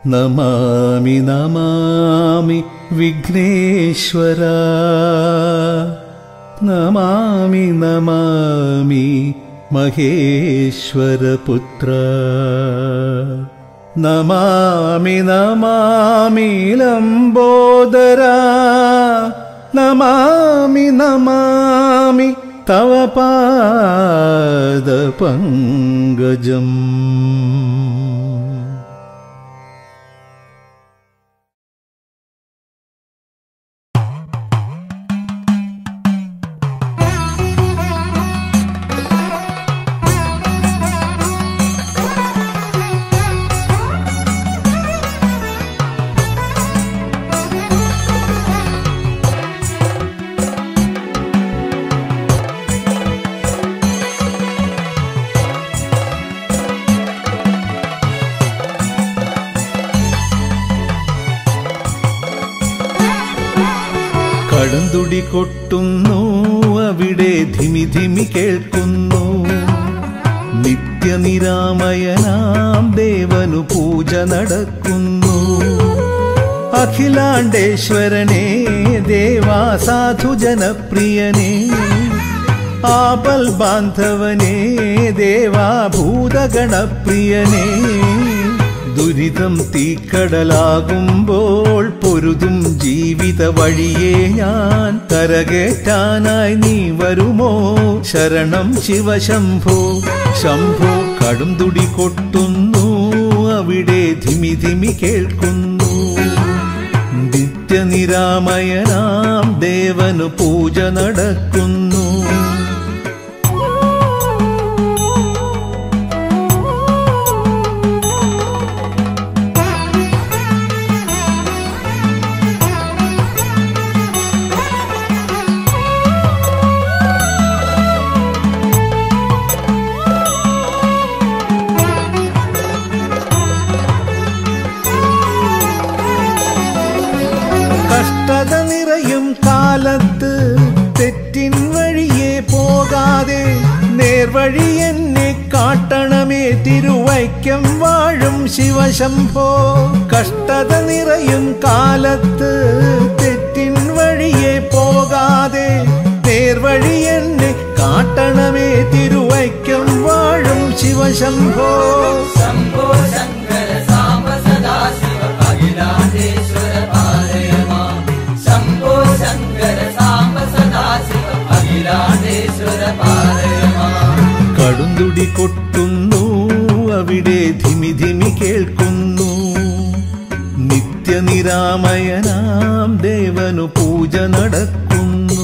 നമാമി നമാമി വിഘ്നേശ്വര നമാമി നമാമി മഹേശ്വരപുത്ര നമാമി നമാമി ലംബോദര നമാമി നമാമി തവ പാദപങ്കജം കടന്തുടി കൊട്ടുന്നു അവിടെ ധിമി ധിമി കേൾക്കുന്നു നിത്യനിരാമയനാം ദേവനു പൂജ നടക്കുന്നു അഖിലാണ്ടേശ്വരനെ ദേവാ സാധു ജനപ്രിയനേ ആപൽ ബാന്ധവനേ ദേവാ ഭൂതഗണപ്രിയനേ ദുരിതം തീക്കടലാകുമ്പോൾ പൊരുതും ജീവിത വഴിയെ ഞാൻ കരകേറ്റാനായി നീ വരുമോ ശരണം ശിവശംഭോ ശംഭോ കടും തുടി കൊട്ടുന്നു അവിടെ ധിമി ധിമി കേൾക്കുന്നു നിത്യനിരാമയനാം ദേവനു പൂജ നടക്കുന്നു കഷ്ടത നിറയും കാലത്ത് തെറ്റിൻ വഴിയെ പോകാതെ നേർവഴി എന്നെ കാട്ടണമേ തിരുവൈക്കം വാഴും ശിവശംഭോ കഷ്ടത നിറയും കാലത്ത് തെറ്റിൻ വഴിയെ പോകാതെ നേർവഴി എന്നെ കാട്ടണമേ തിരുവൈക്കം വാഴും ശിവശംഭോ शम्भो शङ्कर साम्ब सदा शिव अखिलाण्डेश्वर पालय माम् शम्भो शङ्कर साम्ब सदा शिव अखिलाण्डेश्वर पालय माम् കടുന്തുടി കൊട്ടുന്നു അവിടെ ധിമി ധിമി കേൾക്കുന്നു നിത്യനിരാമയനാം ദേവനു പൂജ നടക്കുന്നു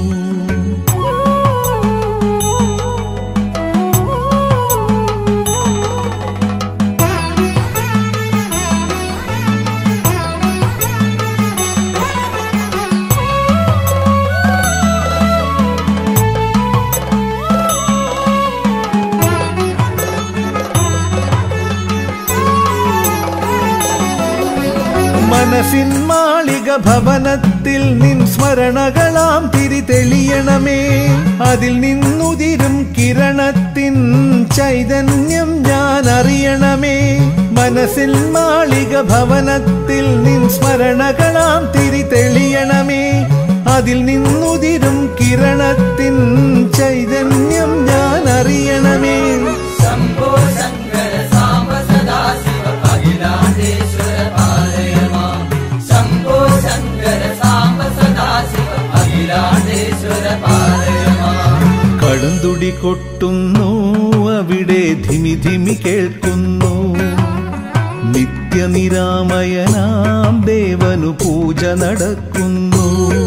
മനസ്സിൻ മാളിക ഭവനത്തിൽ നിൻ സ്മരണകളാം തിരി തെളിയണമേ അതിൽ നിന്നുതിരും കിരണത്തിൻ ചൈതന്യം ഞാൻ അറിയണമേ മനസ്സിൽ മാളിക ഭവനത്തിൽ നിൻ സ്മരണകളാം തിരി തെളിയണമേ അതിൽ നിന്നുതിരും കിരണത്തിൻ ചൈതന്യം ഞാൻ അറിയണമേ शम्भो शङ्कर साम्ब सदा शिव अखिलाण्डेश्वर पालय माम् शम्भो शङ्कर साम्ब सदा शिव अखिलाण्डेश्वर पालय माम् കടുന്തുടി കൊട്ടുന്നു അവിടെ ധിമി ധിമി കേൾക്കുന്നു നിത്യനിരാമയനാം ദേവനു പൂജ നടക്കുന്നു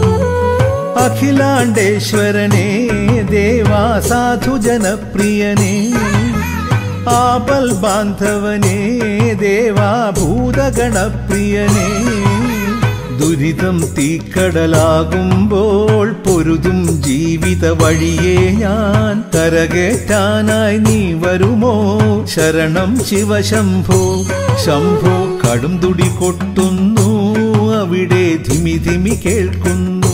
അഖിലാണ്ടേശ്വരനെ ദേവാ സാധു ജനപ്രിയനേ ആപൽ ബാന്ധവനേ ദേവാ ഭൂതഗണപ്രിയനേ ദുരിതം തീക്കടലാകുമ്പോൾ പൊരുതും ജീവിത വഴിയെ ഞാൻ കരകേറ്റാനായി നീ വരുമോ ശരണം ശിവശംഭോ ശംഭോ കടും തുടി കൊട്ടുന്നു അവിടെ ധിമി ധിമി കേൾക്കുന്നു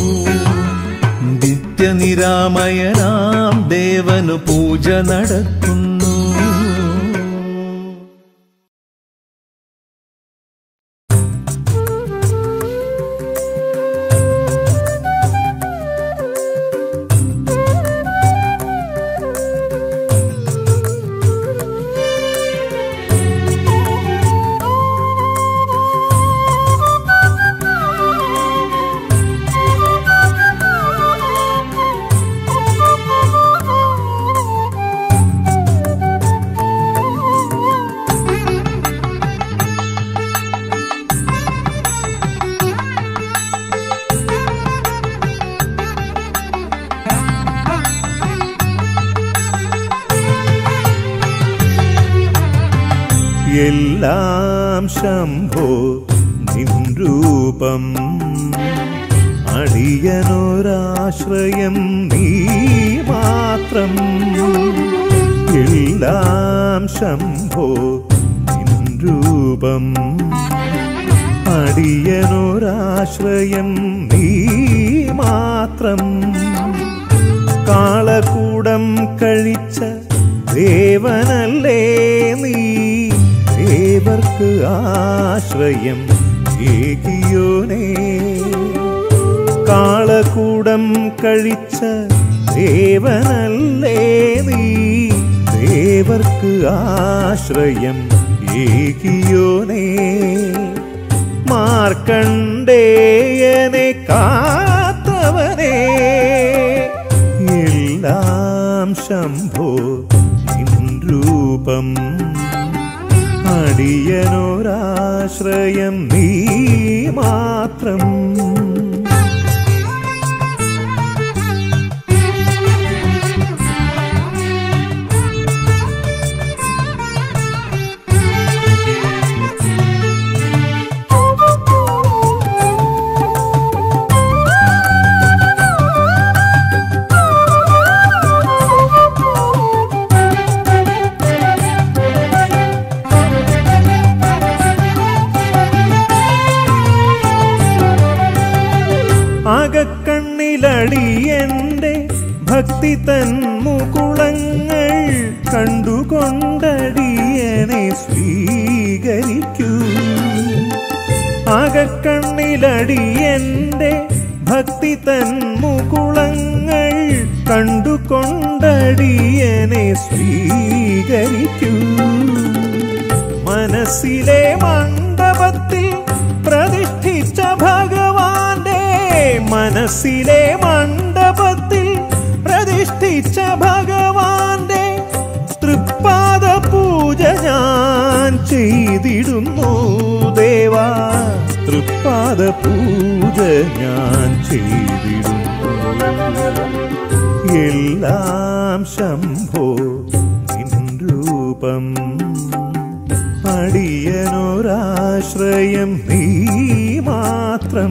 നിത്യനിരാമയനാം ദേവനു പൂജ നടക്കുന്നു എല്ലാം ശംഭോ നിൻ രൂപം അടിയനൊരാശ്രയം നീ മാത്രം എല്ലാം ശംഭോ നിൻ രൂപം അടിയനൊരാശ്രയം നീ മാത്രം കാളകൂടം കഴിച്ച ദേവനല്ലേ നീ ദേവർക്ക് ആശ്രയം ഏകിയോനേ കാളകൂടം കഴിച്ച ദേവനല്ലേ നീ ദേവർക്ക് ആശ്രയം ഏകിയോനേ മാർക്കണ്ടേയനെ കാത്തവനേ എല്ലാം ശംഭോ നിൻ രൂപം അടിയനൊരാശ്രയം നീ മാത്രം അകക്കണ്ണിലടിയന്റെ ഭക്തി തൻ മുകുളങ്ങൾ കണ്ടുകൊണ്ടടിയനെ സ്വീകരിക്കൂ അകക്കണ്ണിലടിയന്റെ ഭക്തി തൻ മുകുളങ്ങൾ കണ്ടുകൊണ്ടടിയനെ സ്വീകരിക്കൂ മനസ്സിലെ മണ്ഡപത്തിൽ പ്രതിഷ്ഠിച്ച ഭഗവാന്റെ മനസ്സിലെ മണ്ഡപത്തിൽ പ്രതിഷ്ഠിച്ച ഭഗവാന്റെ തൃപ്പാദ പൂജ ഞാൻ ചെയ്തിടുന്നു ദേവാ തൃപ്പാദ പൂജ ഞാൻ ചെയ്തിടുന്നു എല്ലാം ശംഭോ നിൻ രൂപം അടിയനൊരാശ്രയം നീ മാത്രം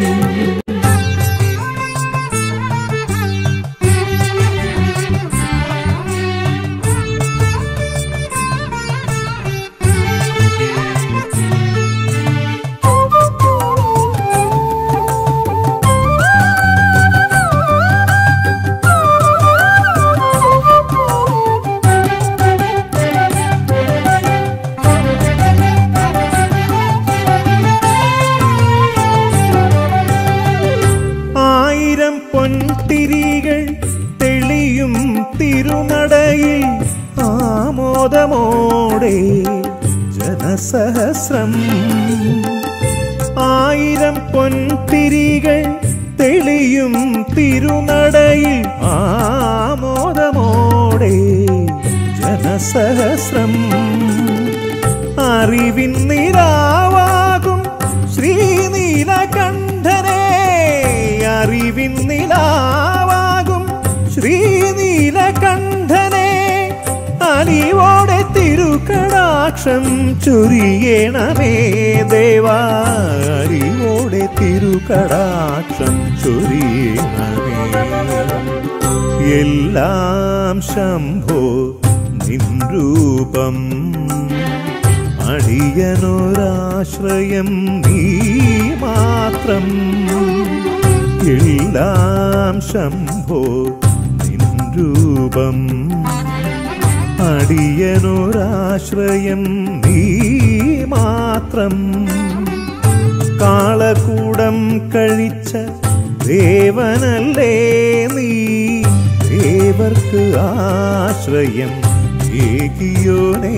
ആയിരം പൊൻതിരികൾ തെളിയും തിരുനടയിൽ ആമോദമോടെ ജനസഹസ്രം ആയിരം പൊൻതിരികൾ തെളിയും തിരുനടയിൽ ആമോദമോടെ ജനസഹസ്രം അറിവിൻ നിലാവാകും ശ്രീനീലകണ്ഠനെ അറിവിൻ നിലാവാകും ശ്രീനീലകണ്ഠനെ അലിവോടെ തിരുക്കടാക്ഷം ചൊരിയണമേ ദേവാ അലിവോടെ തിരുക്കടാക്ഷം ചൊരിയണമേ എല്ലാം ശംഭോ നിൻ രൂപം അടിയനൊരാശ്രയം നീ മാത്രം എല്ലാം ശംഭോ നിൻ രൂപം അടിയനൊരാശ്രയം നീ മാത്രം കാളകൂടം കഴിച്ച ദേവനല്ലേ നീ ദേവർക്ക് ആശ്രയം ഏകിയോനേ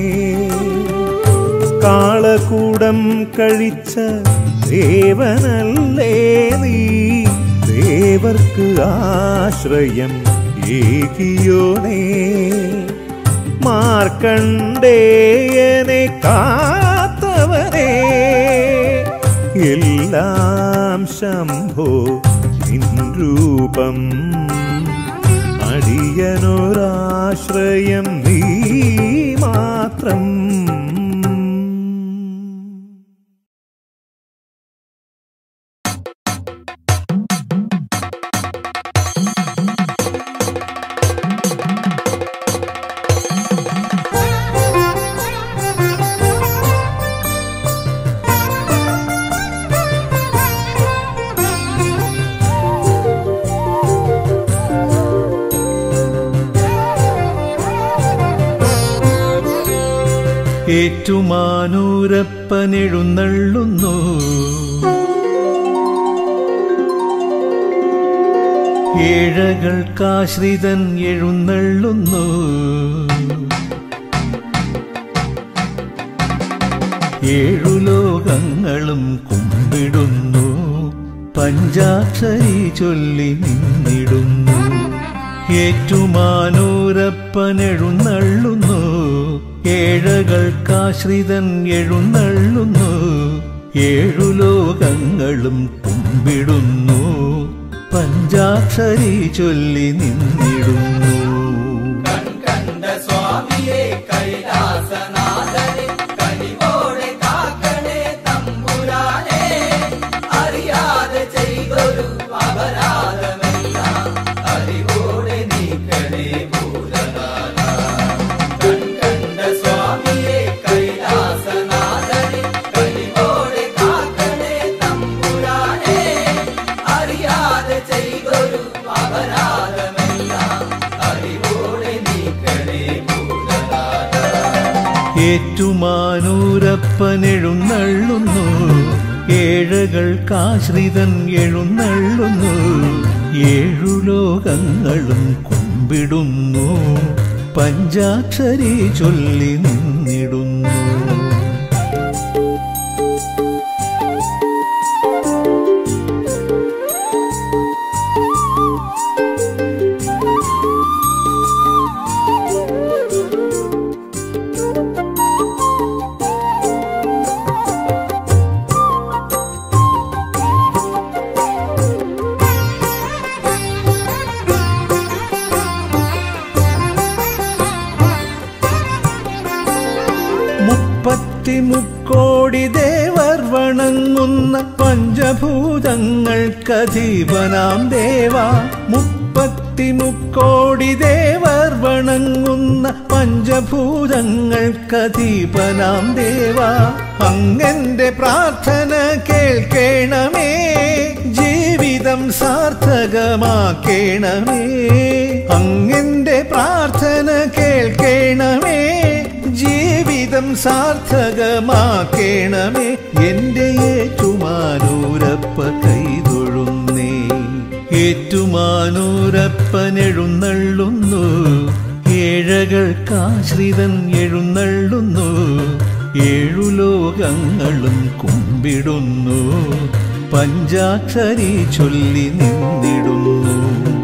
കാളകൂടം കഴിച്ച ദേവനല്ലേ നീ ദേവർക്ക് ആശ്രയം ഏകിയോനേ മാർക്കണ്ടേയനെ കാത്തവനേ എല്ലാം ശംഭോ നിൻ രൂപം അടിയനൊരാശ്രയം നീ മാത്രം ഏറ്റുമാനൂരപ്പനെഴുന്നള്ളുന്നു ഏഴകൾക്കാശ്രിതൻ എഴുന്നള്ളുന്നു ഏഴു ലോകങ്ങളും കുമ്പിടുന്നു പഞ്ചാക്ഷരി ചൊല്ലി നിന്നിടുന്നു ഏറ്റുമാനൂരപ്പനെഴുന്നള്ളുന്നു ഏഴകൾക്കാശ്രിതൻ എഴുന്നള്ളുന്നു ഏഴു ലോകങ്ങളും കുമ്പിടുന്നു പഞ്ചാക്ഷരി ചൊല്ലി നിന്നിടുന്നു കണ്ട സ്വാമിയെ കൈലാസനാഥനെ കനിവോടെ കാക്കണേ തമ്പുരാനെ അറിയാതെ ചെയ്തൊരു അപരാധമെല്ലാം അറിവോടെ നീക്കണേ ഭൂതനാഥ കണ്ട സ്വാമിയെ കൈലാസനാഥനെ കനിവോടെ കാക്കണേ തമ്പുരാനെ അറിയാതെ ചെയ്തൊരു അപരാധമെല്ലാം അറിവോടെ നീക്കണേ ഭൂതനാഥ ഏറ്റുമാനൂരപ്പനെഴുന്നള്ളുന്നു ഏഴകൾക്കാശ്രിതൻ എഴുന്നള്ളുന്നു ഏഴു ലോകങ്ങളും കുമ്പിടുന്നു പഞ്ചാക്ഷരി ചൊല്ലി നിന്നിടുന്നു മുപ്പത്തിമുക്കോടി ദേവർ വണങ്ങുന്ന പഞ്ചഭൂതങ്ങൾക്കധീപനാം ദേവ മുപ്പത്തിമുക്കോടി ദേവർ വണങ്ങുന്ന പഞ്ചഭൂതങ്ങൾക്കധീപനാം ദേവ അങ്ങന്റെ പ്രാർത്ഥന കേൾക്കേണമേ ജീവിതം സാർത്ഥകമാക്കേണമേ അങ്ങന്റെ പ്രാർത്ഥന കേൾക്കേണമേ ജീവിതം സാർത്ഥകമാക്കേണമേ എന്റെ ഏറ്റുമാനൂരപ്പ കൈതൊഴുന്നേ ഏറ്റുമാനൂരപ്പനെഴുന്നള്ളുന്നു ഏഴകൾക്കാശ്രിതൻ എഴുന്നള്ളുന്നു ഏഴു ലോകങ്ങളും കുമ്പിടുന്നു പഞ്ചാക്ഷരി ചൊല്ലി നിന്നിടുന്നു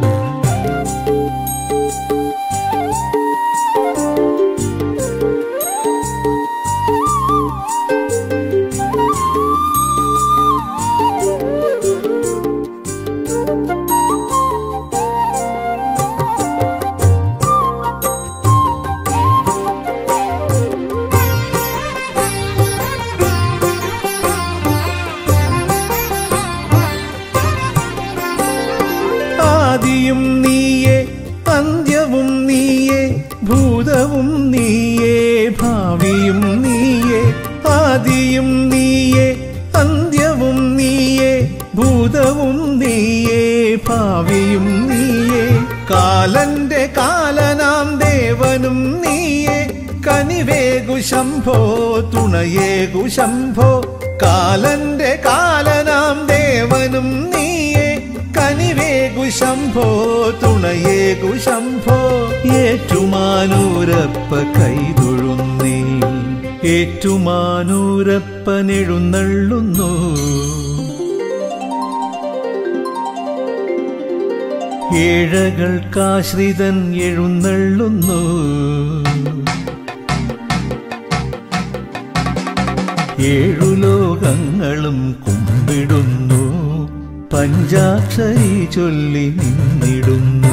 ആദിയും നീയേ അന്ത്യവും നീയേ ഭൂതവും നീയേ ഭാവിയും നീയേ ആദിയും നീയേ അന്ത്യവും നീയേ ഭൂതവും നീയേ ഭാവിയും നീയേ കാലന്റെ കാലനാം ദേവനും നീയേ കനിവേകു ശംഭോ തുണയേകു ശംഭോ കാലന്റെ കാലനാം ദേവനും നീയേ കനിവേകു ശംഭോ തുണയേകു ശംഭോ ഏറ്റുമാനൂരപ്പ കൈതൊഴുന്നേ ഏറ്റുമാനൂരപ്പനെഴുന്നള്ളുന്നു ഏഴകൾക്കാശ്രിതൻ എഴുന്നള്ളുന്നു ഏഴു ലോകങ്ങളും കുമ്പിടുന്നു പഞ്ചാക്ഷരി ചൊല്ലി നിന്നിടുന്നു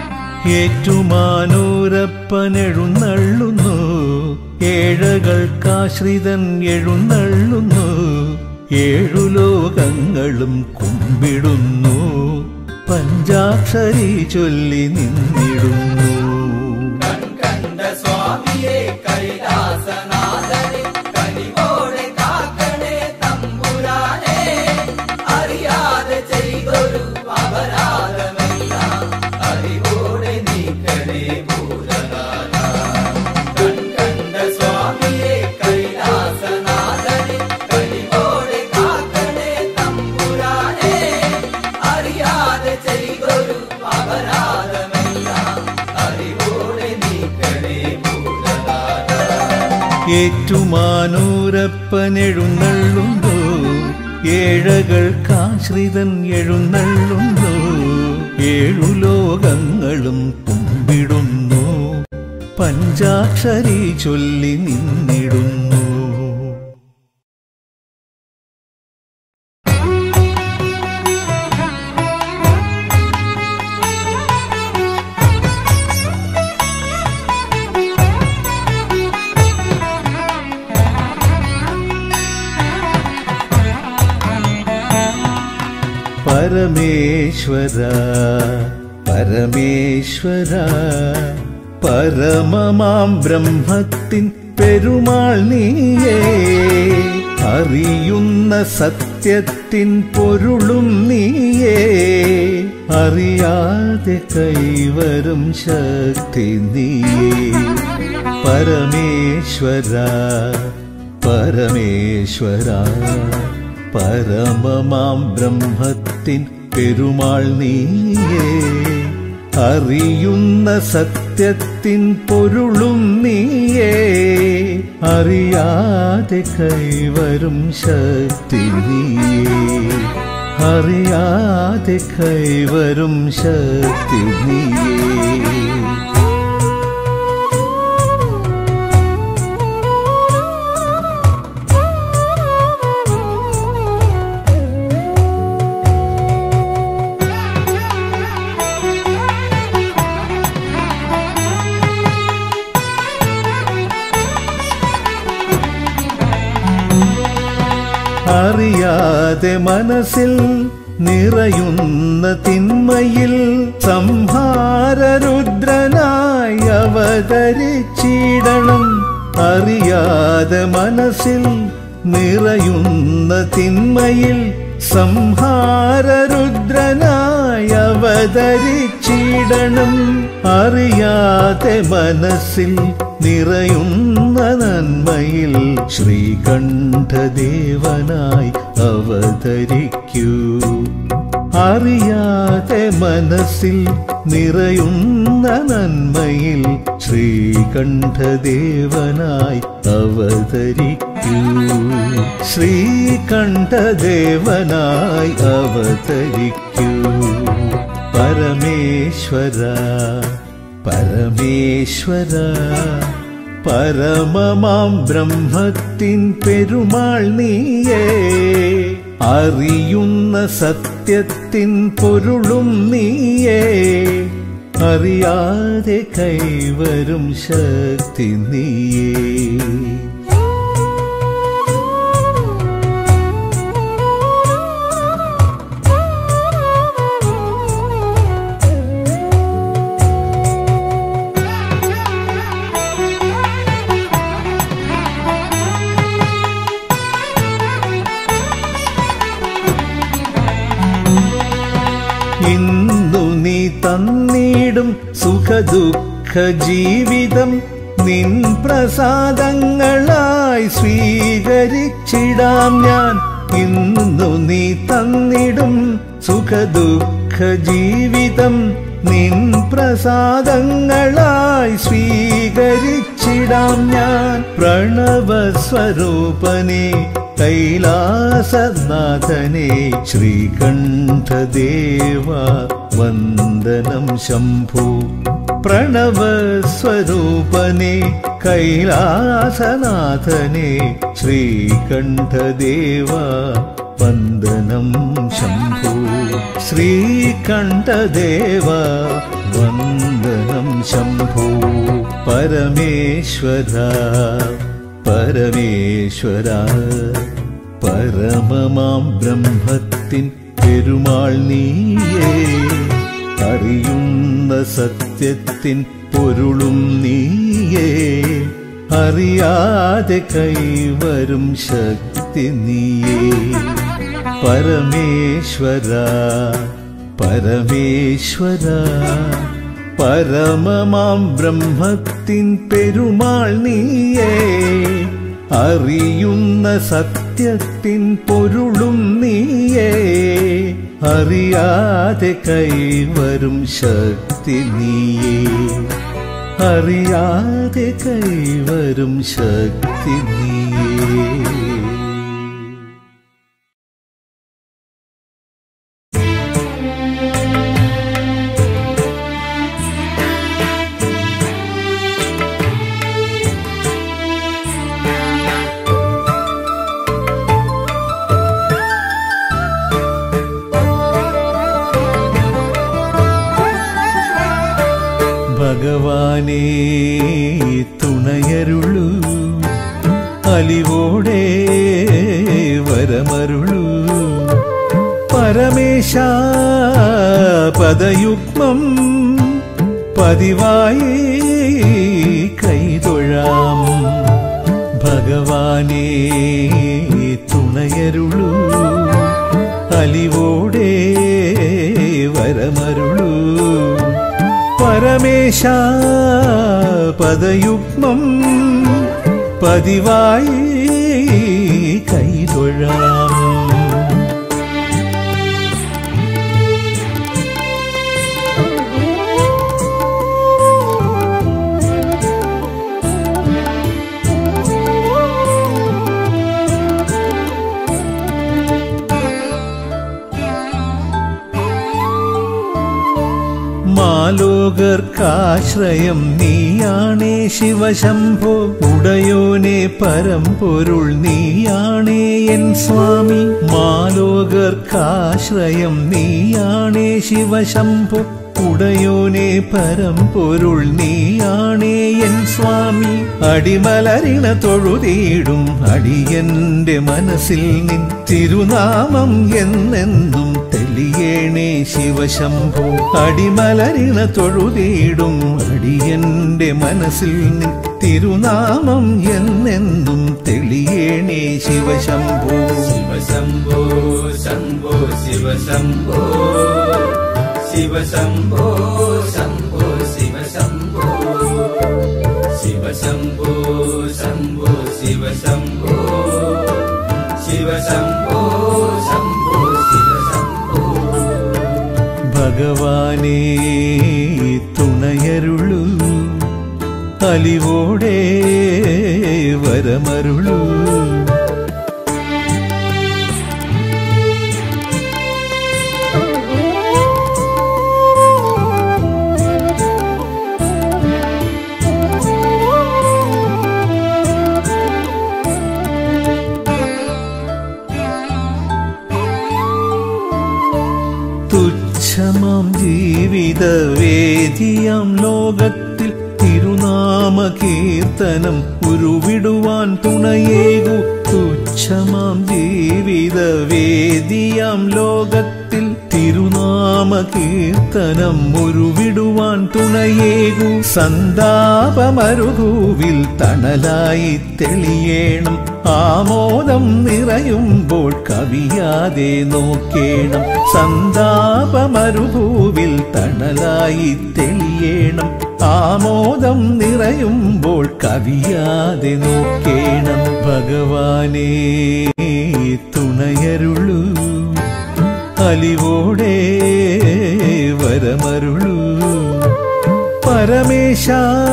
ഏറ്റുമാനൂരപ്പനെഴുന്നള്ളുന്നു ഏഴകൾക്കാശ്രിതൻ എഴുന്നള്ളുന്നു ഏഴു ലോകങ്ങളും കുമ്പിടുന്നു പഞ്ചാക്ഷരി ചൊല്ലി നിന്നിടുന്നു കണ്ട സ്വാമിയെ കൈലാസനാഥനെ കനിവോടെ കാക്കണേ തമ്പുരാനെ അറിയാതെ ചെയ്തൊരു അപരാധമെല്ലാം അറിവോടെ നീക്കണേ ഭൂതനാഥ കണ്ട സ്വാമിയെ കൈ ഏറ്റുമാനൂരപ്പനെഴുന്നള്ളുന്നു ഏഴകൾക്കാശ്രിതൻ എഴുന്നള്ളുന്നു ഏഴു ലോകങ്ങളും കുമ്പിടുന്നു പഞ്ചാക്ഷരി ചൊല്ലി നിന്നിടുന്നു പരമേശ്വര പരമേശ്വര പരമമാം ബ്രഹ്മത്തിൻ പെരുമാൾ നീയേ അറിയുന്ന സത്യത്തിൻ പൊരുളും നീയേ അറിയാതെ കൈവരും ശക്തി നീയേ പരമേശ്വര പരമേശ്വര പരമമാം ബ്രഹ്മത്തിൻ പെരുമാൾ നീയേ അറിയുന്ന സത്യത്തിൻ പൊരുളും നീയേ അറിയാതെ കൈവരും ശക്തി നീയേ അറിയാതെ കൈവരും ശക്തി നീയേ അറിയാതെ മനസ്സിൽ നിറയുന്ന തിന്മയിൽ സംഹാരരുദ്രനായി അവതരിച്ചിടണം അറിയാതെ മനസ്സിൽ നിറയുന്ന തിന്മയിൽ സംഹാരരുദ്രനായി അവതരിച്ചിടണം അറിയാതെ മനസ്സിൽ നിറയുന്ന നന്മയിൽ ശ്രീകണ്ഠദേവനായി അവതരിക്കൂ അറിയാതെ മനസ്സിൽ നിറയുന്ന നന്മയിൽ ശ്രീകണ്ഠദേവനായി അവതരിക്കൂ ശ്രീകണ്ഠദേവനായി അവതരിക്കൂ പരമേശ്വര പരമേശ്വര പരമമാം ബ്രഹ്മത്തിൻ പെരുമാൾ നീയേ അറിയുന്ന സത്യത്തിൻ പൊരുളും നീയേ അറിയാതെ കൈവരും ശക്തി നീയേ ഇന്നു നീ തന്നിടും സുഖദുഃഖ ജീവിതം നിൻ പ്രസാദങ്ങളായി സ്വീകരിച്ചിടാം ഞാൻ ഇന്നു നീ തന്നിടും സുഖദുഃഖ ജീവിതം നിൻ പ്രസാദങ്ങളായി സ്വീകരിച്ചിടാം ഞാൻ പ്രണവസ്വരൂപനെ കൈലാസനാഥനെ ശ്രീകണ്ഠദേവ വന്ദനം ശംഭു പ്രണവസ്വരൂപനെ കൈലാസനാഥനെ ശ്രീകണ്ഠദേവ വന്ദനം ശംഭു ശ്രീകണ്ഠദേവ വന്ദനം ശംഭു പരമേശ്വര പരമേശ്വര പരമമാം ബ്രഹ്മത്തിൻ പെരുമാൾ നീയേ അറിയുന്ന സത്യത്തിൻ പൊരുളും നീയേ അറിയാതെ കൈവരും ശക്തി നീയേ പരമേശ്വര പരമേശ്വര പരമമാം ബ്രഹ്മത്തിൻ പെരുമാൾ നീയേ അറിയുന്ന സത്യത്തിൻ പൊരുളും നീയേ അറിയാതെ കൈവരും ശക്തി നീയേ അറിയാതെ കൈവരും ശക്തി നീയേ ഭഗവാനേ തുണയരുളൂ അലിവോടെ വരമരുളൂ പരമേശ പദയുഗ്മം പതിവായി കൈതൊഴാം ഭഗവാനേ തുണയരുളൂ അലിവോടെ വരമരുളൂ പരമേശ പദയുഗ്മം പതിവായി കൈതൊഴാം മാലോകർക്കാശ്രയം നീയാണേ ശിവശംഭോ ഉടയോനെ പരമ്പൊരുൾ നീയാണേ എൻ സ്വാമി മാലോകർക്കാശ്രയം നീയാണേ ശിവശംഭോ ഉടയോനെ പരമ്പൊരുൾ നീയാണേ എൻ സ്വാമി അടിമലരിണ തൊഴുതീടും അടിയന്റെ മനസ്സിൽ നിൻ തിരുനാമം എന്നെന്നും തെളിയേണേ ശിവശംഭോ അടിമലരിണ തൊഴുതീടും അടിയന്റെ മനസ്സിൽ നിൻ തിരുനാമം എന്നെന്നും തെളിയേണേ ശിവശംഭോ ശിവശംഭോ ശംഭോ ശിവശംഭോ ശിവശംഭോ ശംഭോ ശിവശംഭോ ശിവശംഭോ ശംഭോ ശിവശംഭോ ശിവശംഭോ ശംഭോ ശിവശംഭോ ഭഗവാനേ തുണയരുളൂ അലിവോടെ വരമരുളൂ തുച്ഛമാം ജീവിത വേദിയാം ലോകത്തിൽ തിരുനാമ കീർത്തനം ഉരുവിടുവാൻ തുണയേകു തുച്ഛമാം ജീവിത വേദിയാം ലോകത്തിൽ തിരുനാമ കീർത്തനം ഉരുവിടുവാൻ തുണയേകു സന്താപമരുഭൂവിൽ തണലായി തെളിയേണം ആമോദം നിറയുമ്പോൾ കവിയാതെ നോക്കേണം സന്താപമരുഭൂവിൽ തണലായി തെളിയേണം ആമോദം നിറയുമ്പോൾ കവിയാതെ നോക്കേണം ഭഗവാനേ തുണയരുളൂ അലിവോടെ വരമരുളൂ പരമേശ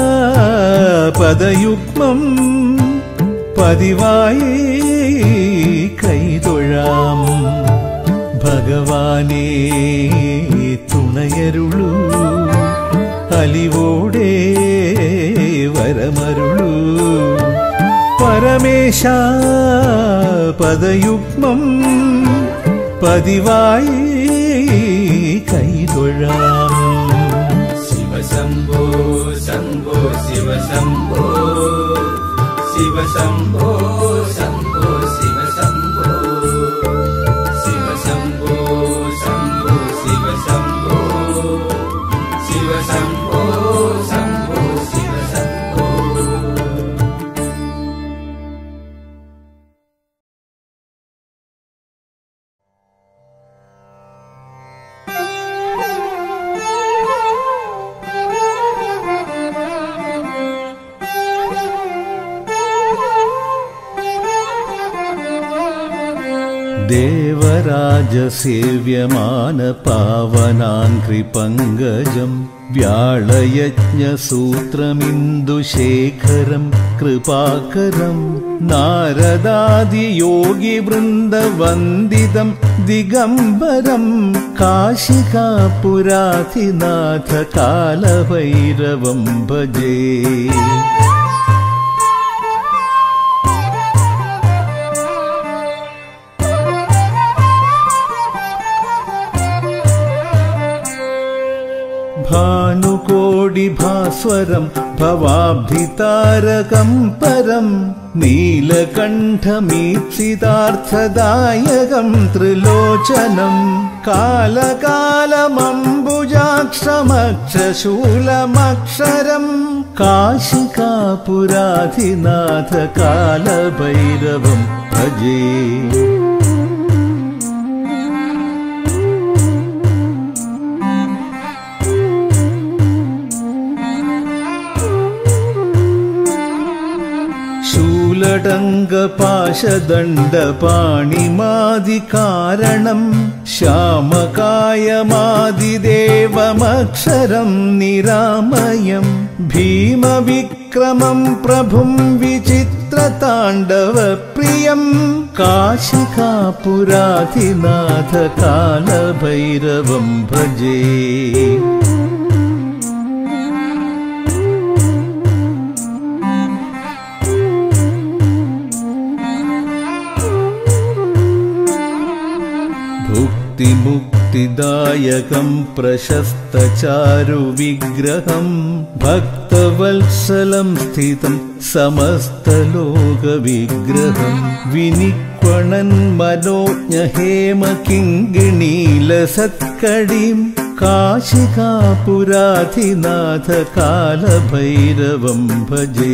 പദയുഗ്മം പതിവായി കൈതൊഴാം ഭഗവാനേ തുണയരുളൂ അലിവോടെ വരമരുളൂ പരമേശ പദയുഗ്മം പതിവായി കൈതൊഴാം ശിവശംഭോ ശംഭോ ശിവശംഭോ ശിവശംഭോ ശംഭോ ശിവശംഭോ ശിവശംഭോ ശംഭോ ശിവശംഭോ ശിവശംഭോ ശംഭോ ശിവശംഭോ ദേവരാജസേവ്യമാന പാവനാഘ്രി പങ്കജം വ്യാളയജ്ഞസൂത്രമിന്ദുശേഖരം കൃപാകരം നാരദാദിയോഗിവൃന്ദവന്ദിതം ദിഗംബരം കാശികാപുരാധിനാഥ കാലഭൈരവം ഭജേ ഭാനുകോടിഭാസ്വരം ഭവാബ്ധിതാരകം പരം നീലകണ്ഠമീപ്സിതാർത്ഥദായകം ത്രിലോചനം കാലകാലമംബുജാക്ഷമക്ഷശൂലമക്ഷരം കാശികാപുരാധിനാഥ കാലഭൈരവം ഭജേ ശൂലടങ്കപാശദണ്ഡപാണിമാദികാരണം ശ്യാമകായമാദിദേവമക്ഷരം നിരാമയം ഭീമവിക്രമം പ്രഭും വിചിത്രതാണ്ഡവപ്രിയം കാശികാപുരാധിനാഥ കാലഭൈരവം ഭജേ भुक्तिमुक्तिदायकं प्रशस्तचारुविग्रहं भक्तवत्सलं स्थितं समस्तलोकविग्रहं विनिक्वणन्मनोज्ञहेमकिङ्गिणीलसत्कडिं काशिकापुराधिनाथ कालभैरवं भजे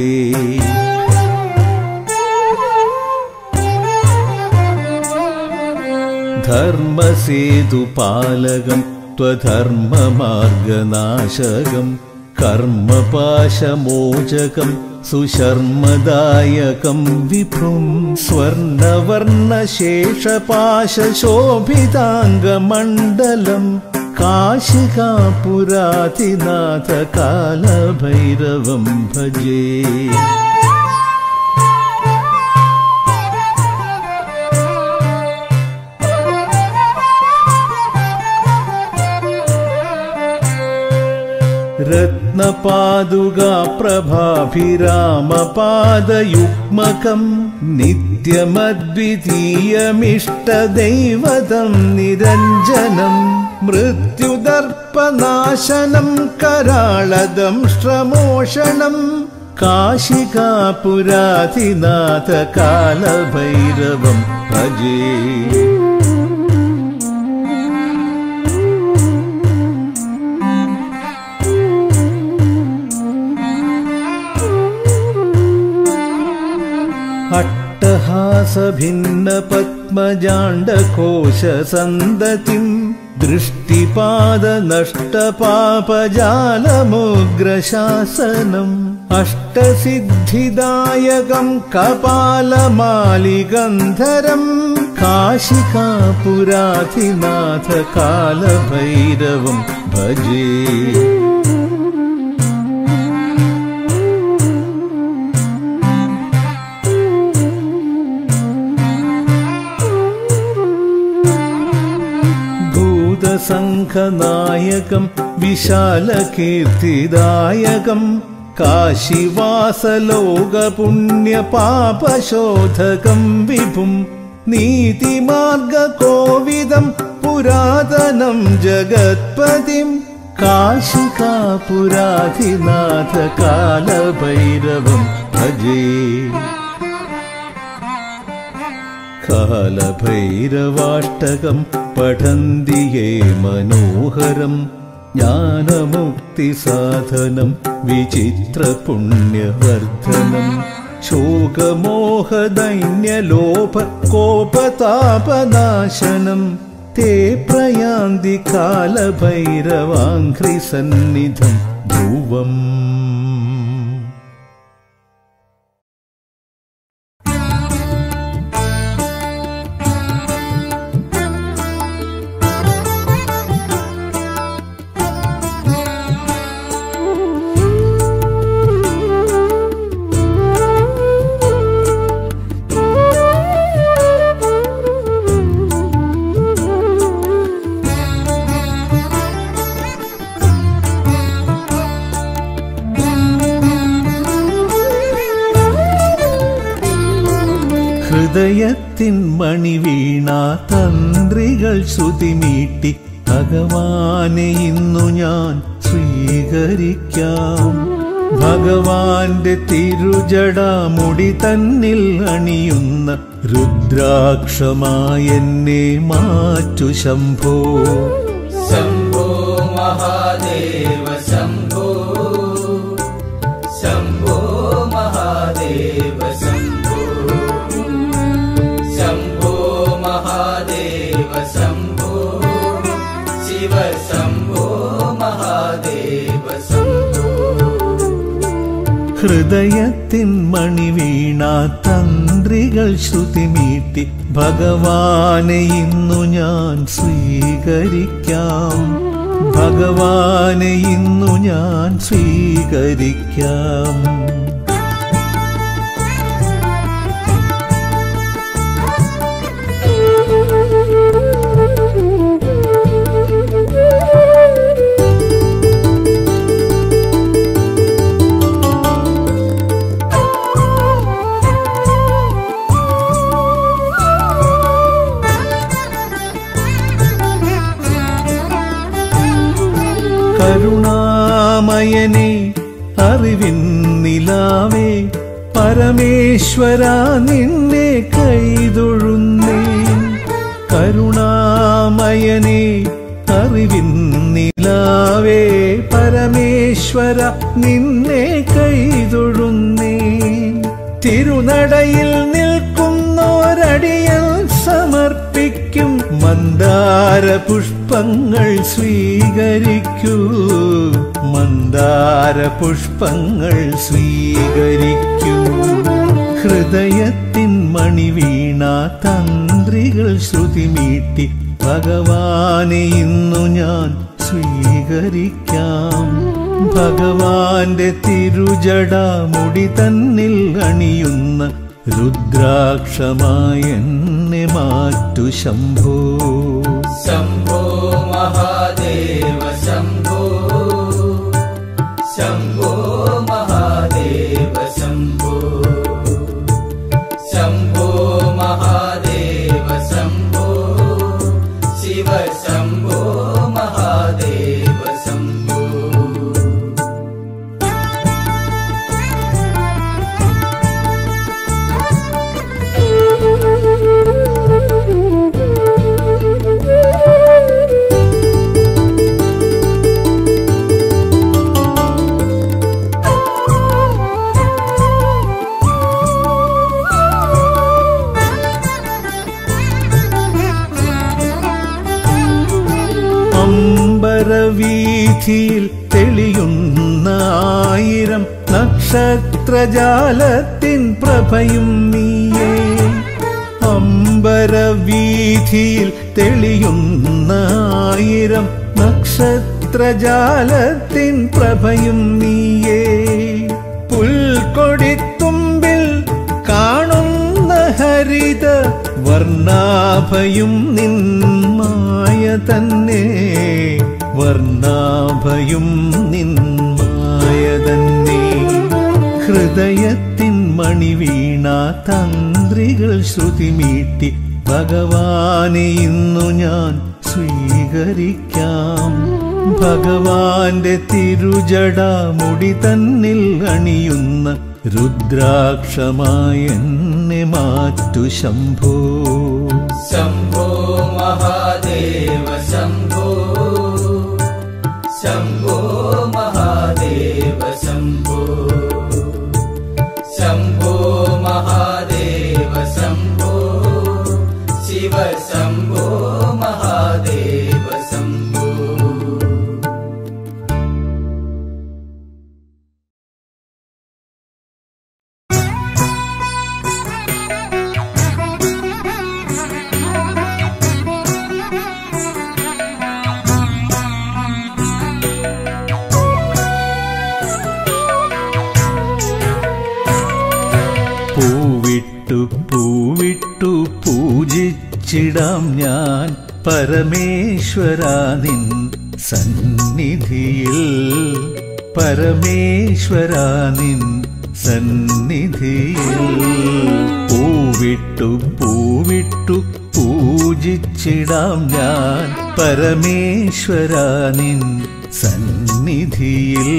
धर्मसेतुपालकं त्वधर्ममार्गनाशकं कर्मपाशमोचकं सुशर्मदायकं विभुं स्वर्णवर्णशेषपाशशोभिताङ्गमण्डलं काशिकापुराधिनाथ कालभैरवं भजे रत्नपादुगाप्रभाभिरामपादयुग्मकं नित्यमद्वितीयमिष्टदैवतं निरञ्जनं मृत्युदर्पनाशनं कराळदंष्ट्रमोषणं काशिकापुराधिनाथ कालभैरवं भजे अट्टहासभिन्नपद्मजाण्डकोशसन्दतिं दृष्टिपादनष्टपापजालमुग्रशासनम् अष्टसिद्धिदायकं कपालमालिगन्धरम् काशिकापुराधिनाथ कालभैरवं भजे भूतसङ्खनायकं विशालकीर्तिदायकं काशीवासलोकपुण्यपापशोधकं विभुं नीतिमार्गकोविदं पुरातनं जगत्पतिं काशिकापुराधिनाथ कालभैरवं भजे कालभैरवाष्टकं पठन्ति ये मनोहरं ज्ञानमुक्तिसाधनं विचित्रपुण्यवर्धनं शोकमोहदैन्यलोभकोपतापनाशनं ते प्रयान्ति कालभैरवाङ्घ्रिसन्निधं ध्रुवम् ഹൃദയത്തിൻ മണി വീണ തന്ത്രികൾ ശ്രുതിമീട്ടി ഭഗവാനെ ഇന്നു ഞാൻ സ്വീകരിക്കാം ഭഗവാന്റെ തിരുജടാമുടി തന്നിൽ അണിയുന്ന രുദ്രാക്ഷമായെന്നെ മാറ്റു ശംഭോ शम्भो महादेव शम्भो शम्भो महादेव शम्भो शम्भो महादेव शम्भो शिव शम्भो महादेव शम्भो ഹൃദയത്തിൻ മണി വീണ തന്ത്രികൾ ശ്രുതിമീട്ടി ഭഗവാനെ ഇന്നു ഞാൻ സ്വീകരിക്കാം ഭഗവാനെ ഇന്നു ഞാൻ സ്വീകരിക്കാം കരുണാമയനെ അറിവിൻ നിലാവേ പരമേശ്വര നിന്നെ കൈതൊഴുന്നേ കരുണാമയനെ അറിവിൻ നിലാവേ പരമേശ്വര നിന്നെ കൈതൊഴുന്നേ തിരുനടയിൽ നിൽക്കുന്നോരടിയൽ സമർപ്പിക്കും മന്ദാര പുഷ്പങ്ങൾ സ്വീകരിക്കൂ മന്ദാര പുഷ്പങ്ങൾ സ്വീകരിക്കൂ ഹൃദയത്തിൻ മണി വീണ തന്ത്രികൾ ശ്രുതിമീട്ടി ഭഗവാനെ ഇന്നു ഞാൻ സ്വീകരിക്കാം ഭഗവാന്റെ തിരുജടാമുടി തന്നിൽ അണിയുന്ന രുദ്രാക്ഷമായെന്നെ മാറ്റു ശംഭോ शम्भो महादेव शम्भो शम्भो महादेव शम्भो शम्भो महादेव शम्भो शिव शम्भो महादेव शम्भो അമ്പരവീഥിയിൽ തെളിയുന്ന ആയിരം നക്ഷത്രജാലത്തിൻ പ്രഭയും നീയേ അമ്പരവീഥിയിൽ തെളിയുന്ന ആയിരം നക്ഷത്രജാലത്തിൻ പ്രഭയും നീയേ പുൽക്കൊടിത്തുമ്പിൽ കാണുന്ന ഹരിത വർണ്ണാഭയും നിന്മായ തന്നെ വർണ്ണാഭയും നിന്മായ തന്നെ ഹൃദയത്തിൻ മണി വീണ തന്ത്രികൾ ശ്രുതിമീട്ടി ഭഗവാനെ ഇന്നു ഞാൻ സ്വീകരിക്കാം ഭഗവാന്റെ തിരുജടാമുടി തന്നിൽ അണിയുന്ന രുദ്രാക്ഷമായെന്നെ മാറ്റു ശംഭോ शम्भो महादेव शम्भो शम्भो महादेव शम्भो शम्भो महादेव शम्भो शिव शम्भो महादेव शम्भो പൂവിട്ടു പൂവിട്ടു പൂജിച്ചിടാം ഞാൻ പരമേശ്വര നിൻ സന്നിധിയിൽ പരമേശ്വര നിൻ സന്നിധിയിൽ പൂവിട്ടു പൂവിട്ടു പൂവിട്ടു പൂജിച്ചിടാം ഞാൻ പരമേശ്വര നിൻ സന്നിധിയിൽ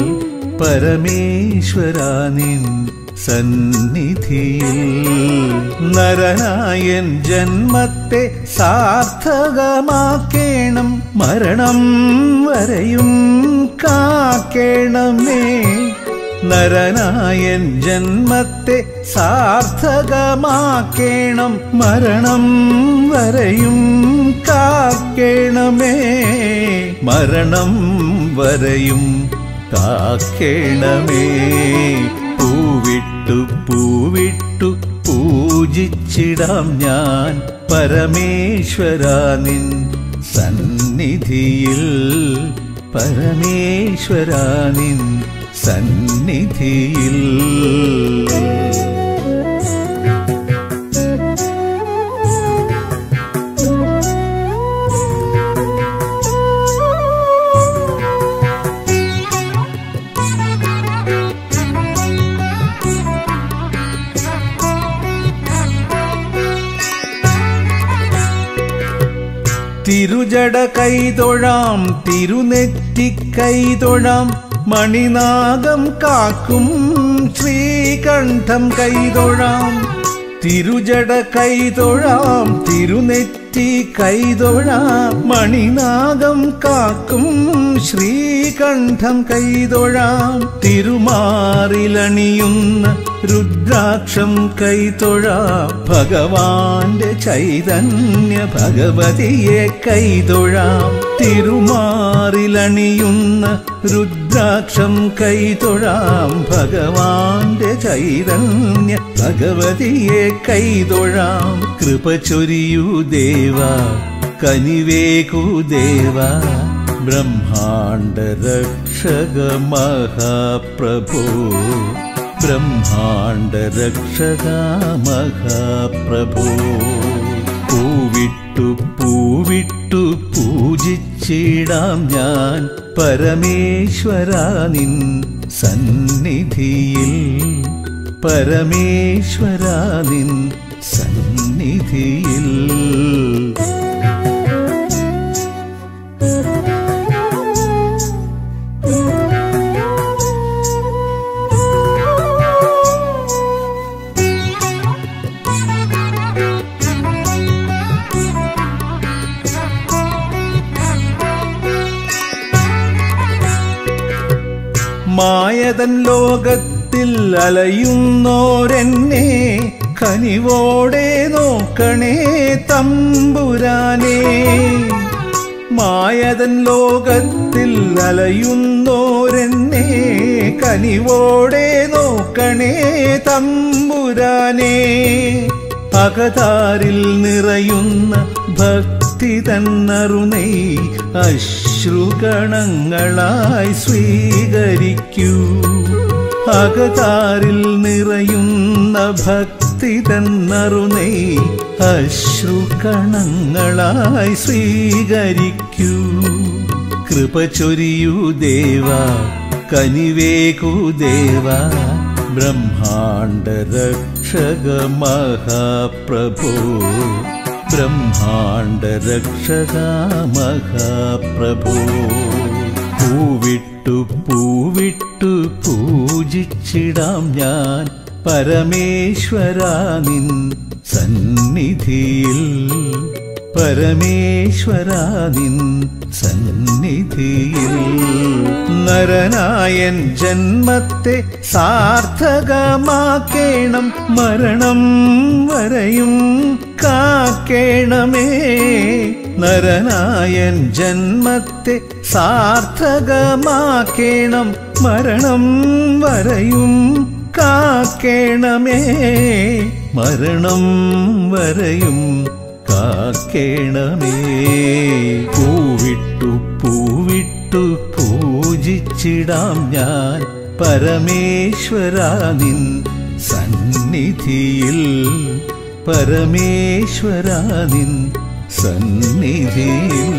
പരമേശ്വര നിൻ സന്നിധിയിൽ നരനായൻ ജന്മത്തെ സാർത്ഥകമാക്കേണം മരണം വരെയും കാക്കേണമേ നരനായൻ ജന്മത്തെ സാർത്ഥകമാക്കേണം മരണം വരെയും കാക്കേണമേ മരണം വരെയും കാക്കേണമേ പൂവിട്ടു പൂവിട്ടു പൂജിച്ചിടാം ഞാൻ പരമേശ്വര നിൻ സന്നിധിയിൽ പരമേശ്വര നിൻ സന്നിധിയിൽ തിരുജട കൈതൊഴാം തിരുനെറ്റി കൈതൊഴാം മണിനാഗം കാക്കും ശ്രീകണ്ഠം കൈതൊഴാം തിരുജട കൈതൊഴാം തിരുനെറ്റി കൈതൊഴാം മണിനാഗം കാക്കും ശ്രീകണ്ഠം കൈതൊഴാം തിരുമാറിലണിയുന്ന രുദ്രാക്ഷം കൈതൊഴാം ഭഗവാന്റെ ചൈതന്യ ഭഗവതിയെ കൈതൊഴാം തിരുമാറിലണിയുന്ന രുദ്രാക്ഷം കൈതൊഴാം ഭഗവാന്റെ ചൈതന്യ ഭഗവതിയെ കൈതൊഴാം കൃപ ചൊരിയൂ ദേവ കനിവേകു ദേവ ബ്രഹ്മാണ്ട രക്ഷക മഹാപ്രഭോ ബ്രഹ്മാണ്ട രക്ഷക മഹാപ്രഭോ പൂവിട്ടു പൂവിട്ടു പൂജിച്ചിടാം ഞാൻ പരമേശ്വര നിൻ സന്നിധിയിൽ പരമേശ്വര നിൻ സന്നിധിയിൽ മായതൻ ലോകത്തിൽ അലയുന്നോരെന്നെ കനിവോടെ നോക്കണേ തമ്പുരാനേ മായതൻ ലോകത്തിൽ അലയുന്നോരെന്നെ കനിവോടെ നോക്കണേ തമ്പുരാനേ അകതാരിൽ നിറയുന്ന ഭക്തി തന്നറുനൈ അശ്രുകണങ്ങളായി സ്വീകരിക്കൂ അകതാരിൽ നിറയുന്ന ഭക്തി തന്നറുനൈ അശ്രുകണങ്ങളായി സ്വീകരിക്കൂ കൃപ ചൊരിയൂ ദേവ കനിവേകു ദേവ ബ്രഹ്മാണ്ട രക്ഷക മഹാപ്രഭോ ബ്രഹ്മാണ്ട രക്ഷക മഹാപ്രഭോ പൂവിട്ടു പൂവിട്ടു പൂജിച്ചിടാം ഞാൻ പരമേശ്വര നിൻ സന്നിധിയിൽ പരമേശ്വര നിൻ സന്നിധിയിൽ നരനായൻ ജന്മത്തെ സാർത്ഥകമാക്കേണം മരണം വരെയും കാക്കേണമേ നരനായൻ ജന്മത്തെ സാർത്ഥകമാക്കേണം മരണം വരെയും കാക്കേണമേ മരണം വരെയും കാക്കേണമേ പൂവിട്ടു പൂവിട്ടു പൂജിച്ചിടാം ഞാൻ പരമേശ്വര നിൻ സന്നിധിയിൽ പരമേശ്വര നിൻ സന്നിധിയിൽ